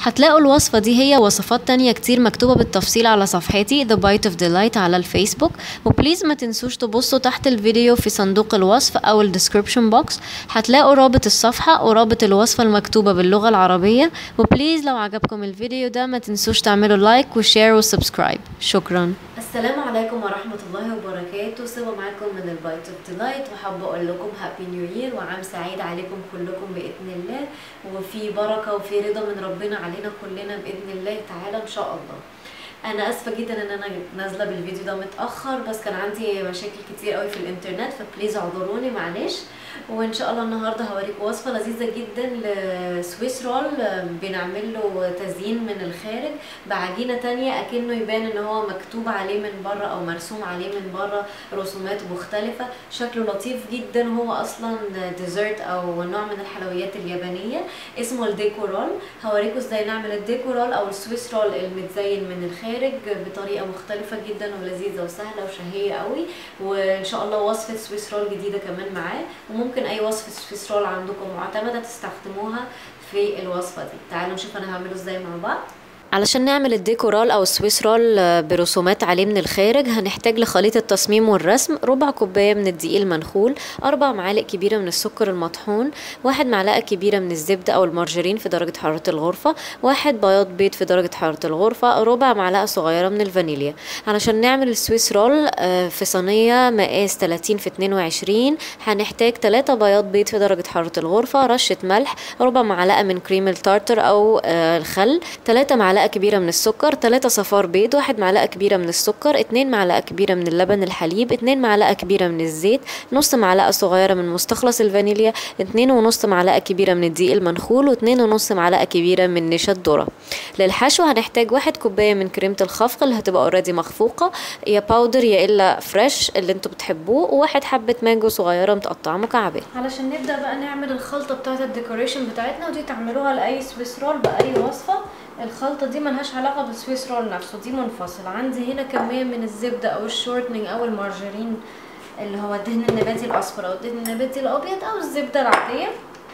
هتلاقوا الوصفة دي هي وصفات تانية كتير مكتوبة بالتفصيل على صفحتي The Bite of Delight على الفيسبوك وبليز ما تنسوش تبصوا تحت الفيديو في صندوق الوصف أو الديسكريبشن بوكس هتلاقوا رابط الصفحة ورابط الوصفة المكتوبة باللغة العربية وبليز لو عجبكم الفيديو ده ما تنسوش تعملوا لايك وشير وسبسكرايب شكرا السلام عليكم ورحمة الله وبركاته سوا معاكم من البايت اوف ديلايت وحابة اقول لكم هابي نيو يير وعام سعيد عليكم كلكم بإذن الله وفي بركة وفي رضا من ربنا علينا كلنا بإذن الله تعالى إن شاء الله انا اسفه جدا ان انا نازله بالفيديو ده متاخر بس كان عندي مشاكل كتير قوي في الانترنت فبليز اعذروني معلش وان شاء الله النهارده هوريكم وصفه لذيذه جدا لسويس رول بنعمل له تزيين من الخارج بعجينه تانية اكنه يبان ان هو مكتوب عليه من بره او مرسوم عليه من بره رسومات مختلفه شكله لطيف جدا هو اصلا ديزرت او نوع من الحلويات اليابانيه اسمه الديكورول هوريكم ازاي نعمل الديكورول او السويس رول المتزين من الخارج بطريقه مختلفه جدا ولذيذه وسهله وشهيه قوي وان شاء الله وصفه سويس رول جديده كمان معاه وممكن اي وصفه سويس رول عندكم معتمده تستخدموها في الوصفه دي تعالوا نشوف انا هعمله ازاي مع بعض علشان نعمل الديكورال او السويس رول برسومات عليه من الخارج هنحتاج لخليط التصميم والرسم ربع كوبايه من الدقيق المنخول اربع معالق كبيره من السكر المطحون واحد معلقه كبيره من الزبده او المارجرين في درجه حراره الغرفه واحد بياض بيض في درجه حراره الغرفه ربع معلقه صغيره من الفانيليا علشان نعمل السويس رول في صينيه مقاس 30 في 22 هنحتاج 3 بياض بيض في درجه حراره الغرفه رشه ملح ربع معلقه من كريم التارتر او الخل 3 معلقه معلقه كبيره من السكر 3 صفار بيض واحد معلقه كبيره من السكر 2 معلقه كبيره من اللبن الحليب 2 معلقه كبيره من الزيت نص معلقه صغيره من مستخلص الفانيليا 2 ونص معلقه كبيره من الدقيق المنخول و2 ونص معلقه كبيره من نشا الذره للحشو هنحتاج واحد كوبايه من كريمه الخفق اللي هتبقى اوريدي مخفوقه يا باودر يا الا فريش اللي انتوا بتحبوه وواحد حبه مانجو صغيره متقطعه مكعبات علشان نبدا بقى نعمل الخلطه بتاعه الديكوريشن بتاعتنا ودي تعملوها لاي سويس رول باي وصفه الخلطة دي ملهاش علاقة بالسويس رول نفسه دي منفصلة عندي هنا كمية من الزبدة او الشورتنينج او المارجرين اللي هو الدهن النباتي الاصفر او الدهن النباتي الابيض او الزبدة العادية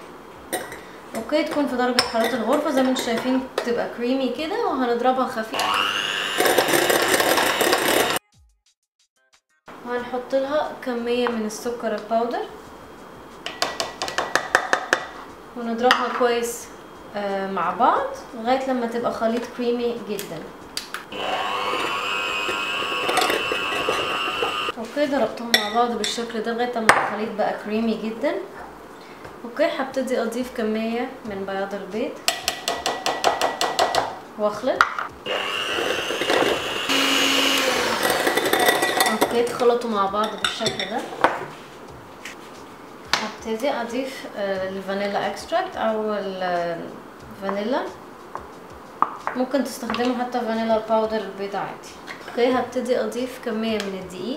اوكي تكون في درجة حرارة الغرفة زي ما انتم شايفين تبقى كريمي كده وهنضربها خفيف وهنحط لها كمية من السكر الباودر ونضربها كويس مع بعض لغايه لما تبقى خليط كريمي جدا اوكي ضربتهم مع بعض بالشكل ده لغايه لما الخليط بقى كريمي جدا اوكي هبتدي اضيف كميه من بياض البيض واخلط اوكي اتخلطوا مع بعض بالشكل ده هبتدي اضيف الفانيلا اكستراكت او الفانيلا ممكن تستخدموا حتى فانيلا الباودر البيضة عادي اوكي هبتدي اضيف كمية من الدقيق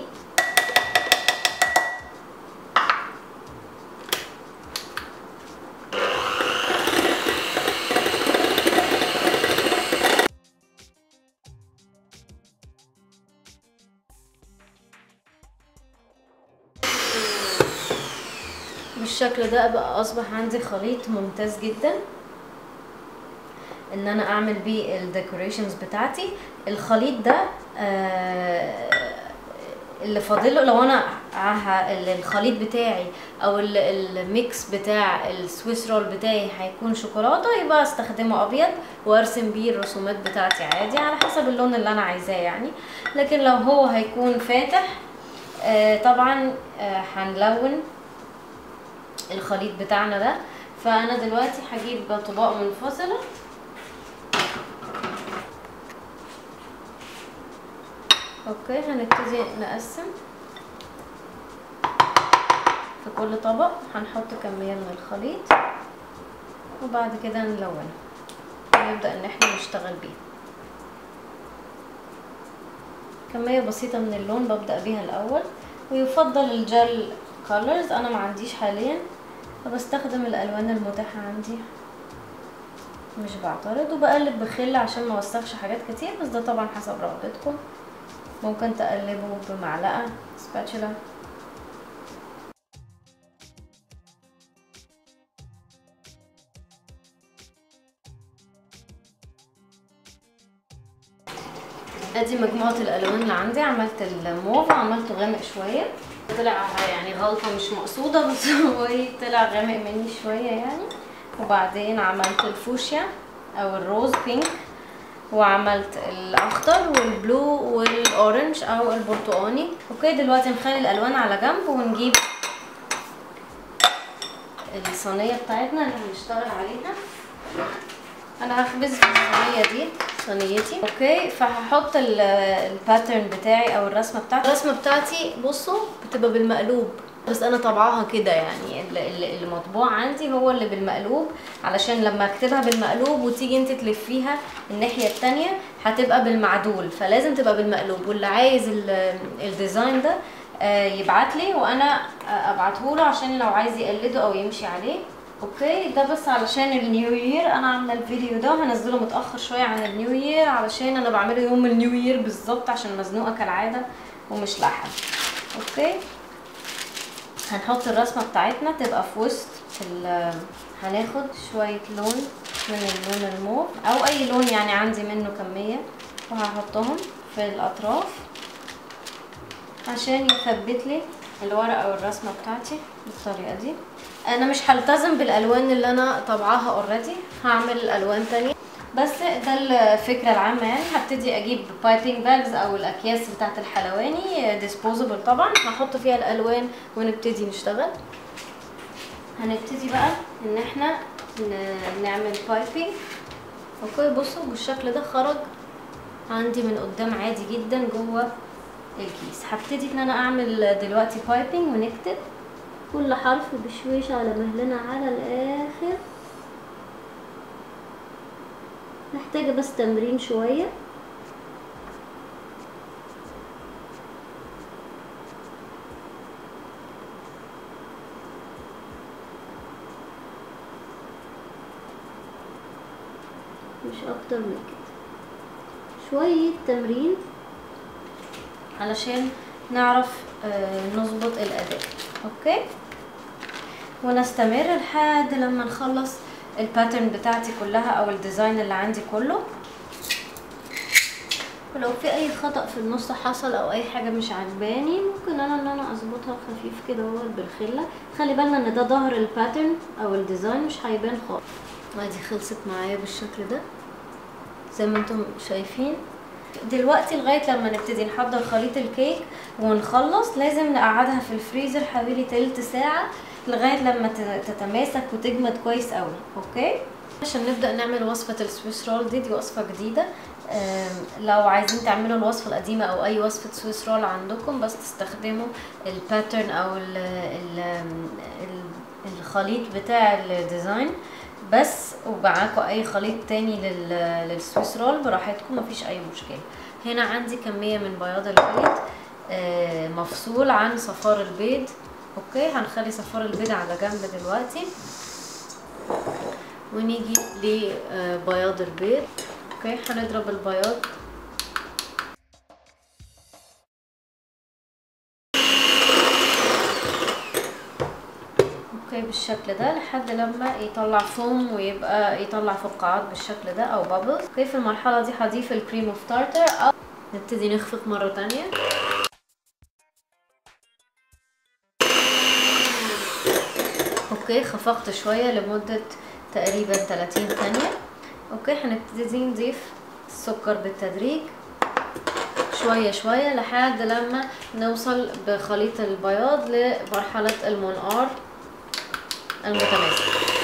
بالشكل ده بقى اصبح عندي خليط ممتاز جدا ان انا اعمل بيه الديكوريشنز بتاعتي الخليط ده آه اللي فاضله لو انا الخليط بتاعي او الميكس بتاع السويس رول بتاعي هيكون شوكولاته يبقى استخدمه ابيض وارسم بيه الرسومات بتاعتي عادي على حسب اللون اللي انا عايزاه يعني لكن لو هو هيكون فاتح آه طبعا آه هنلون الخليط بتاعنا ده فانا دلوقتي هجيب طباق منفصله اوكي هنبتدي نقسم في كل طبق هنحط كميه من الخليط وبعد كده نلونه ونبدا ان احنا نشتغل بيه كميه بسيطه من اللون ببدا بيها الاول ويفضل الجل كولرز انا ما عنديش حاليا فبستخدم الالوان المتاحه عندي مش بعترض وبقلب بخل عشان ما اوسخش حاجات كتير بس ده طبعا حسب رغبتكم ممكن تقلبوا بمعلقه سباتشولا ادي مجموعة الالوان اللي عندي عملت الموف عملته غامق شوية طلع يعني غلطة مش مقصودة بس هو إيه طلع غامق مني شوية يعني وبعدين عملت الفوشيا او الروز بينك وعملت الاخضر والبلو والاورنج او البرتقاني اوكي دلوقتي نخلي الالوان على جنب ونجيب الصينيه بتاعتنا اللي هنشتغل عليها انا هخبز في الصينيه دي صينيتي اوكي فهحط ال- الباترن بتاعي او الرسمه بتاعتي الرسمه بتاعتي بصوا بتبقى بالمقلوب بس انا طبعاها كده يعني ال- ال- اللي مطبوع عندي هو اللي بالمقلوب علشان لما اكتبها بالمقلوب وتيجي انت تلفيها الناحيه التانية هتبقى بالمعدول فلازم تبقى بالمقلوب واللي عايز ال- الديزاين ده يبعت لي وانا ابعته له عشان لو عايز يقلده او يمشي عليه اوكي ده بس علشان النيو يير انا عامله الفيديو ده هنزله متاخر شويه عن النيو يير علشان انا بعمله يوم النيو يير بالظبط عشان مزنوقه كالعاده ومش لاحقه اوكي هنحط الرسمه بتاعتنا تبقى في وسط ال- هناخد شويه لون من اللون الموف او اي لون يعني عندي منه كميه وهحطهم في الاطراف عشان يثبت لي الورقه او الرسمه بتاعتي بالطريقه دي انا مش هلتزم بالالوان اللي انا طبعاها اوريدي هعمل الوان تانية بس ده الفكره العامه يعني هبتدي اجيب بايبنج باجز او الاكياس بتاعت الحلواني ديسبوزبل طبعا هحط فيها الالوان ونبتدي نشتغل هنبتدي بقى ان احنا ن- نعمل بايبنج اوكي بصوا بالشكل ده خرج عندي من قدام عادي جدا جوه الكيس هبتدي ان انا اعمل دلوقتي بايبنج ونكتب كل حرف بشويش على مهلنا على الاخر محتاجة بس تمرين شوية مش اكتر من كده شوية تمرين علشان نعرف آه، نظبط الاداء اوكي ونستمر لحد لما نخلص الباترن بتاعتي كلها او الديزاين اللي عندي كله ولو في اي خطأ في النص حصل او اي حاجة مش عجباني ممكن انا ان انا اظبطها خفيف كده هو بالخلة خلي بالنا ان ده ظهر الباترن او الديزاين مش هيبان خالص ادي خلصت معايا بالشكل ده زي ما انتم شايفين دلوقتي لغايه لما نبتدي نحضر خليط الكيك ونخلص لازم نقعدها في الفريزر حوالي تلت ساعه لغايه لما ت- تتماسك وتجمد كويس قوي اوكي عشان نبدا نعمل وصفه السويس رول دي دي وصفه جديده أم، لو عايزين تعملوا الوصفه القديمه او اي وصفه سويس رول عندكم بس تستخدموا الباترن او ال ال ال الخليط بتاع الديزاين بس ومعاكم اي خليط تاني لل- للسويس رول براحتكم مفيش اي مشكله هنا عندي كميه من بياض البيض آه، مفصول عن صفار البيض اوكي هنخلي صفار البيض على جنب دلوقتي ونيجي لبياض البيض اوكي هنضرب البياض اوكي بالشكل ده لحد لما يطلع فوم ويبقى يطلع فقاعات بالشكل ده او بابلز اوكي في المرحله دي هضيف الكريم اوف تارتر او نبتدي نخفق مره تانية اوكي خفقت شويه لمده تقريبا 30 ثانيه اوكي هنبتدي نضيف السكر بالتدريج شوية شوية لحد لما نوصل بخليط البياض لمرحلة المنقار المتماسك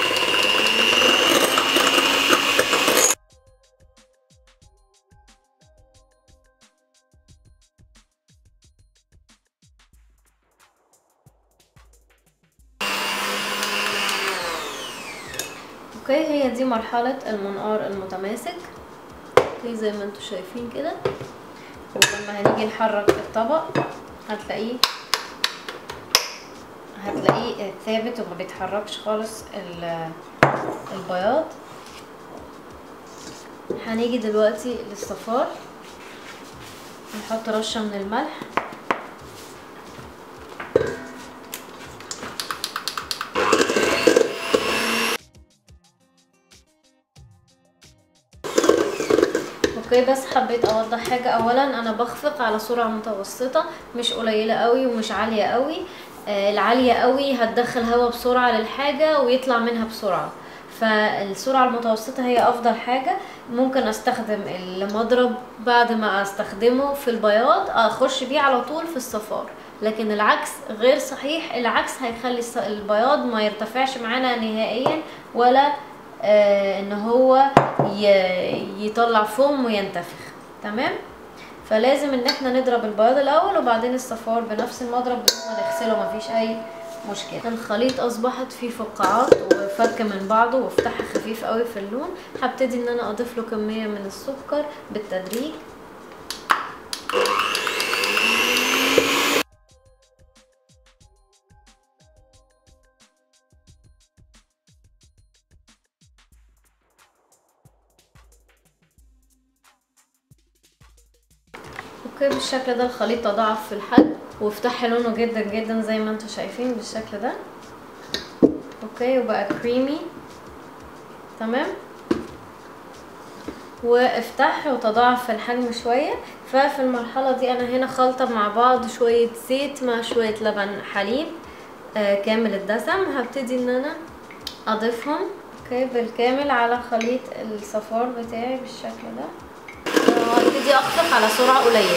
اوكي هي دي مرحلة المنقار المتماسك اوكي زي ما انتم شايفين كده ولما هنيجي نحرك الطبق هتلاقيه هتلاقيه ثابت وما بيتحركش خالص ال- البياض هنيجي دلوقتي للصفار نحط رشة من الملح اوكي بس حبيت اوضح حاجة اولا انا بخفق على سرعة متوسطة مش قليلة قوي ومش عالية قوي آه العالية قوي هتدخل هواء بسرعة للحاجة ويطلع منها بسرعة فالسرعة المتوسطة هي افضل حاجة ممكن استخدم المضرب بعد ما استخدمه في البياض اخش بيه على طول في الصفار لكن العكس غير صحيح العكس هيخلي الص- البياض ما يرتفعش معانا نهائيا ولا آه ان هو ي- يطلع فوم وينتفخ تمام فلازم ان احنا نضرب البياض الاول وبعدين الصفار بنفس المضرب بدون ما نغسله مفيش اي مشكله الخليط اصبحت فيه فقاعات وفك من بعضه وافتحها خفيف قوي في اللون هبتدي ان انا اضيف له كميه من السكر بالتدريج اوكي بالشكل ده الخليط تضاعف في الحجم وافتح لونه جدا جدا زي ما انتم شايفين بالشكل ده اوكي وبقى كريمي تمام وافتح وتضاعف في الحجم شوية ففي المرحلة دي انا هنا خلطة مع بعض شوية زيت مع شوية لبن حليب آه كامل الدسم هبتدي ان انا اضيفهم اوكي بالكامل على خليط الصفار بتاعي بالشكل ده وهبتدي اخفق على سرعة قليلة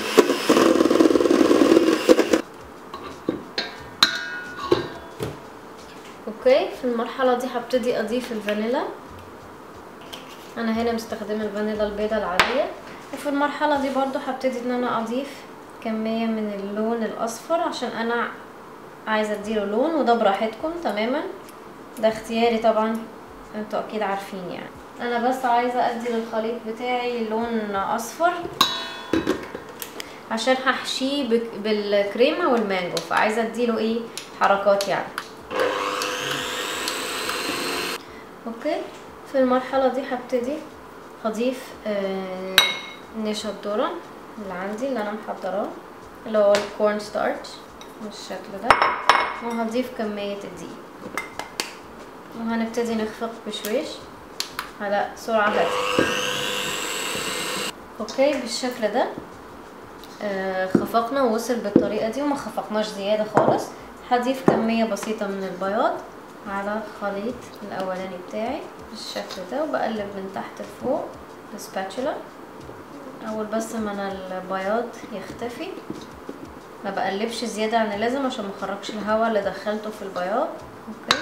اوكي في المرحلة دي هبتدي اضيف الفانيلا انا هنا مستخدمة الفانيلا البيضة العادية وفي المرحلة دي برضو هبتدي ان انا اضيف كمية من اللون الاصفر عشان انا عايزة اديله لون وده براحتكم تماما ده اختياري طبعا انتوا اكيد عارفين يعني انا بس عايزة ادي للخليط بتاعي لون اصفر عشان هحشيه بك- بالكريمة والمانجو فعايزة اديله ايه حركات يعني اوكي في المرحلة دي هبتدي هضيف آه، نشا الذرة اللي عندي اللي انا محضراه اللي هو الكورن ستارتش بالشكل ده وهضيف كمية الدقيق وهنبتدي نخفق بشويش على سرعة هادية اوكي بالشكل ده آه خفقنا ووصل بالطريقة دي وما خفقناش زيادة خالص هضيف كمية بسيطة من البياض على الخليط الاولاني بتاعي بالشكل ده وبقلب من تحت لفوق بسباتشولا اول بس ما انا البياض يختفي ما بقلبش زيادة عن اللازم عشان ما اخرجش الهواء اللي دخلته في البياض اوكي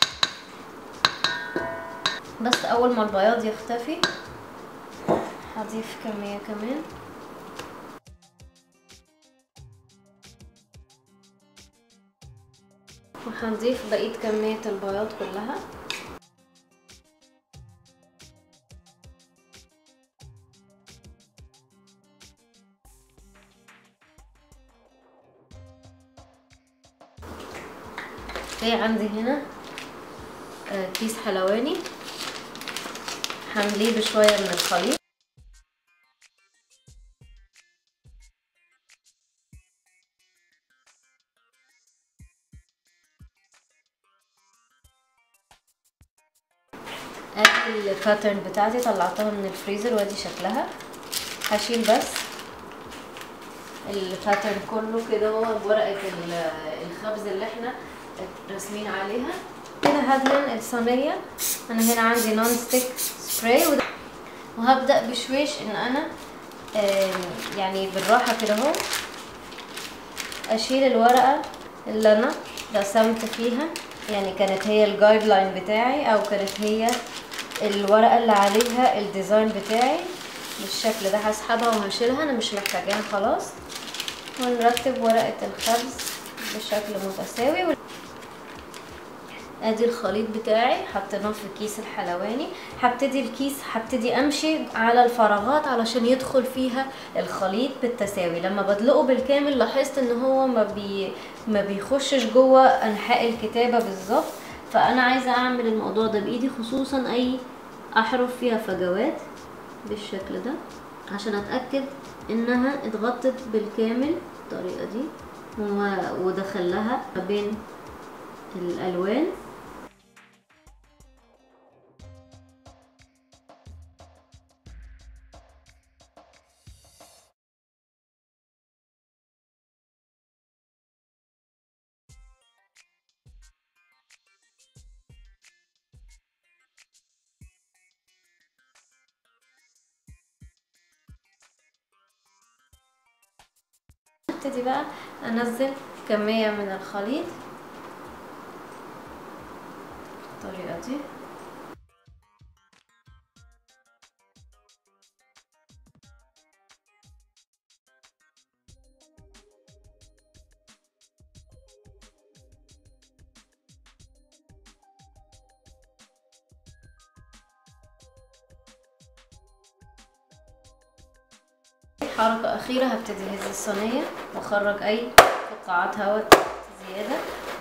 بس اول ما البياض يختفي هضيف كمية كمان وهنضيف بقية كمية البياض كلها في عندي هنا آه، كيس حلواني همليه بشوية من الخليط ادي الباترن بتاعتي طلعتها من الفريزر وادي شكلها هشيل بس الباترن كله كده هو بورقة ال- الخبز اللي احنا راسمين عليها كده هدهن الصينية انا هنا عندي نون ستيك سبراي وده- وهبدأ بشويش ان انا آم، يعني بالراحة كده اهو اشيل الورقة اللي انا رسمت فيها يعني كانت هي الجايد لاين بتاعي او كانت هي الورقة اللي عليها الديزاين بتاعي بالشكل ده هسحبها وهشيلها انا مش محتاجاها خلاص ونرتب ورقة الخبز بشكل متساوي ادي الخليط بتاعي حطيناه في كيس الحلواني هبتدي الكيس هبتدي امشي على الفراغات علشان يدخل فيها الخليط بالتساوي لما بدلقه بالكامل لاحظت ان هو ما بي ما بيخشش جوه انحاء الكتابه بالظبط فانا عايزه اعمل الموضوع ده بايدي خصوصا اي احرف فيها فجوات بالشكل ده عشان اتاكد انها اتغطت بالكامل بالطريقه دي و- ودخل لها ما بين الالوان هبتدي بقى انزل كمية من الخليط بالطريقة دي حركة أخيرة هبتدي أهز الصينية وأخرج أي فقاعات هواء زيادة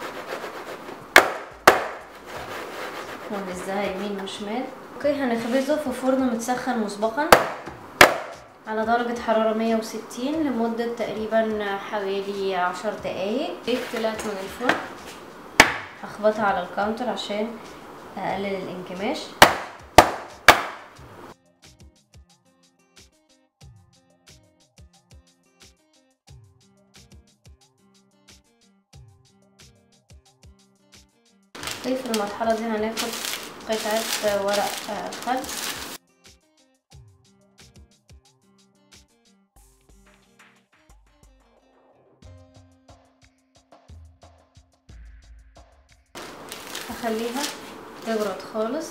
وأهزها يمين وشمال اوكي هنخبزه في فرن متسخن مسبقا على درجة حرارة 160 لمدة تقريبا حوالي عشر دقايق طلعت من الفرن هخبطها على الكاونتر عشان أقلل الانكماش في المرحلة دي هناخد قطعة ورق خل هخليها تبرد خالص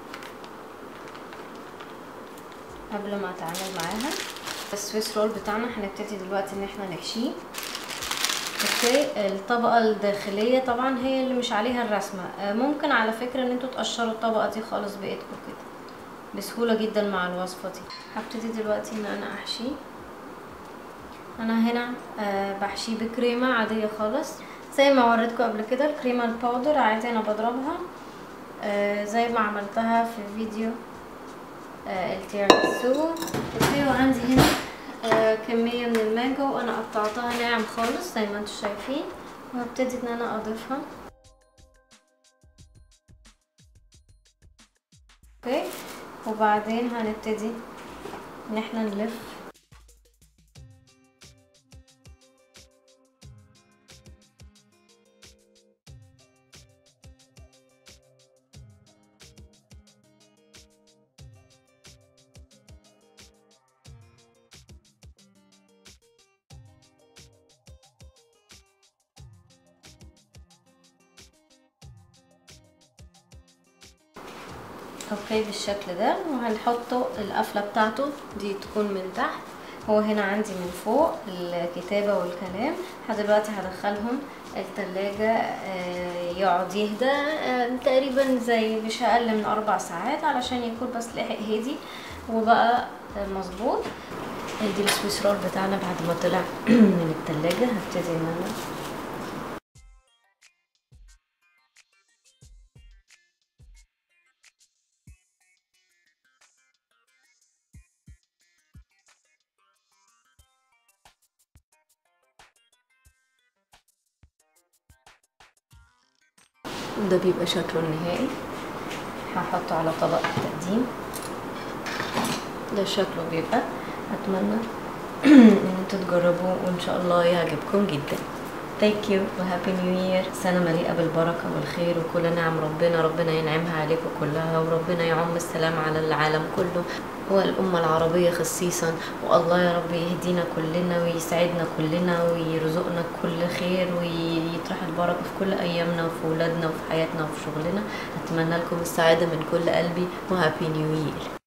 قبل ما اتعامل معاها السويس رول بتاعنا هنبتدي دلوقتي ان احنا نحشيه اوكي الطبقة الداخلية طبعا هي اللي مش عليها الرسمة ممكن على فكرة ان انتوا تقشروا الطبقة دي خالص بايدكم كده بسهولة جدا مع الوصفة دي هبتدي دلوقتي ان انا احشيه انا هنا بحشيه بكريمة عادية خالص زي ما وريتكم قبل كده الكريمة الباودر عادي انا بضربها زي ما عملتها في فيديو التيراميسو اوكي وعندي هنا آه كمية من المانجا وانا قطعتها ناعم خالص زي ما انتم شايفين وهبتدي ان انا اضيفها اوكي وبعدين هنبتدي ان احنا نلف اوكي بالشكل ده وهنحطه القفلة بتاعته دي تكون من تحت هو هنا عندي من فوق الكتابة والكلام دلوقتي هدخلهم التلاجة يقعد يهدى تقريبا زي مش اقل من اربع ساعات علشان يكون بس لحق هادي وبقى مظبوط ادي السويس رول بتاعنا بعد ما طلع من التلاجة هبتدي ان انا ده بيبقى شكله النهائي هحطه على طبق التقديم ده شكله بيبقى اتمنى ان انتوا تجربوه وان شاء الله يعجبكم جدا ثانك يو وهابي نيو يير سنة مليئة بالبركة والخير وكل نعم ربنا ربنا ينعمها عليكم كلها وربنا يعم السلام على العالم كله والأمة العربية خصيصا والله يا رب يهدينا كلنا ويسعدنا كلنا ويرزقنا كل خير ويطرح البركة في كل أيامنا وفي ولادنا وفي حياتنا وفي شغلنا أتمنى لكم السعادة من كل قلبي وهابي نيو يير